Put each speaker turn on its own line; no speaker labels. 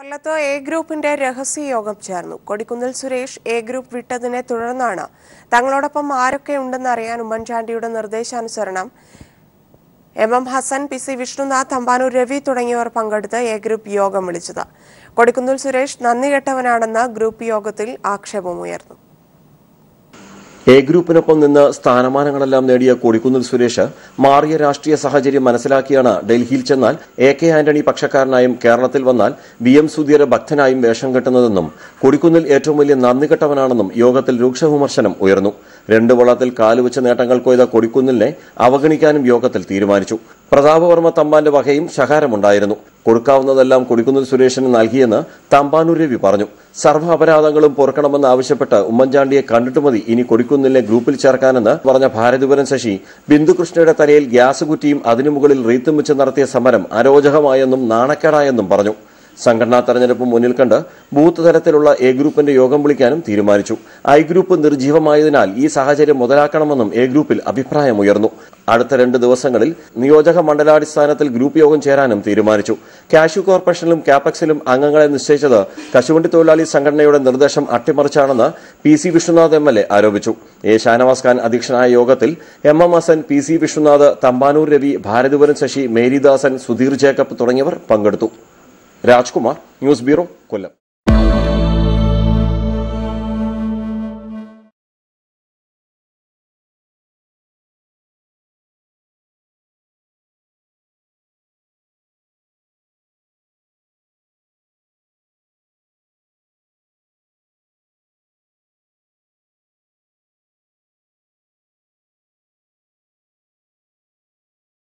കൊല്ലത്ത് എ ഗ്രൂപ്പിന്റെ രഹസ്യ യോഗം ചേർന്നു കൊടിക്കുന്നിൽ സുരേഷ് എ ഗ്രൂപ്പ് വിട്ടതിനെ തുടർന്നാണ് തങ്ങളോടൊപ്പം ആരൊക്കെ ഉണ്ടെന്ന് അറിയാൻ ഉമ്മൻചാണ്ടിയുടെ നിർദ്ദേശാനുസരണം M M Hassan P C Vishnunath Thampanoor Ravi തുടങ്ങിയവർ പങ്കെടുത്ത് എ ഗ്രൂപ്പ് യോഗം വിളിച്ചത് കൊടിക്കുന്നിൽ സുരേഷ് നന്ദി കെട്ടവനാണെന്ന് ഗ്രൂപ്പ് യോഗത്തിൽ ആക്ഷേപമുയർന്നു
എ ഗ്രൂപ്പിനൊപ്പം നിന്ന് സ്ഥാനമാനങ്ങളെല്ലാം നേടിയ കൊടിക്കുന്നിൽ സുരേഷ് മാറിയ രാഷ്ട്രീയ സാഹചര്യം മനസ്സിലാക്കിയാണ് ഡൽഹിയിൽ ചെന്നാൽ എ കെ ആന്റണി പക്ഷക്കാരനായും കേരളത്തിൽ വന്നാൽ വി എം സുധീര ഭക്തനായും വേഷം കെട്ടുന്നതെന്നും കൊടിക്കുന്നിൽ ഏറ്റവും വലിയ നന്ദി കെട്ടവനാണെന്നും യോഗത്തിൽ രൂക്ഷ വിമർശനം ഉയർന്നു രണ്ട് വള്ളത്തിൽ കാലുവെച്ച നേട്ടങ്ങൾ കൊയ്ത കൊടിക്കുന്നിലിനെ അവഗണിക്കാനും യോഗത്തിൽ തീരുമാനിച്ചു പ്രതാപവർമ്മ തമ്പാന്റെ വകയും ശകാരമുണ്ടായിരുന്നു കൊടുക്കാവുന്നതെല്ലാം കൊടിക്കുന്നിൽ സുരേഷിന് നൽകിയെന്ന് തമ്പാനൂർ രവി പറഞ്ഞു സർവ്വ അപരാധങ്ങളും പൊറുക്കണമെന്ന് ആവശ്യപ്പെട്ട് ഉമ്മൻചാണ്ടിയെ കണ്ടിട്ട് മതി ഇനി കൊടിക്കുന്നിലിനെ ഗ്രൂപ്പിൽ ചേർക്കാനെന്ന് പറഞ്ഞ ഭാരതിപുരൻ ശശി ബിന്ദുകൃഷ്ണയുടെ തലയിൽ ഗ്യാസ് കുറ്റിയും അതിനു മുകളിൽ റീത്തും വെച്ച് നടത്തിയ സമരം അരോചകമായെന്നും നാണക്കേടായെന്നും പറഞ്ഞു സംഘടനാ തെരഞ്ഞെടുപ്പ് മുന്നിൽ കണ്ട് ബൂത്ത് തലത്തിലുള്ള എ ഗ്രൂപ്പിന്റെ യോഗം വിളിക്കാനും തീരുമാനിച്ചു ഐ ഗ്രൂപ്പ് നിർജീവമായതിനാൽ ഈ സാഹചര്യം മുതലാക്കണമെന്നും എ ഗ്രൂപ്പിൽ അഭിപ്രായമുയർന്നു അടുത്ത രണ്ട് ദിവസങ്ങളിൽ നിയോജക മണ്ഡലാടിസ്ഥാനത്തിൽ ഗ്രൂപ്പ് യോഗം ചേരാനും തീരുമാനിച്ചു കാഷ്യൂ കോർപ്പറേഷനിലും കാപെക്സിലും അംഗങ്ങളെ നിശ്ചയിച്ചത് കശുവണ്ടി തൊഴിലാളി സംഘടനയുടെ നിർദ്ദേശം അട്ടിമറിച്ചാണെന്ന് P C Vishnunath M L A ആരോപിച്ചു എ ഷാനവാസ് ഖാൻ അധ്യക്ഷനായ യോഗത്തിൽ M M Hassan P C Vishnunath Thampanoor Ravi Bharathipuram Sasi Merydasan Sudheer Jacob തുടങ്ങിയവർ പങ്കെടുത്തു രാജ്കുമാർ ന്യൂസ് ബ്യൂറോ കൊല്ലം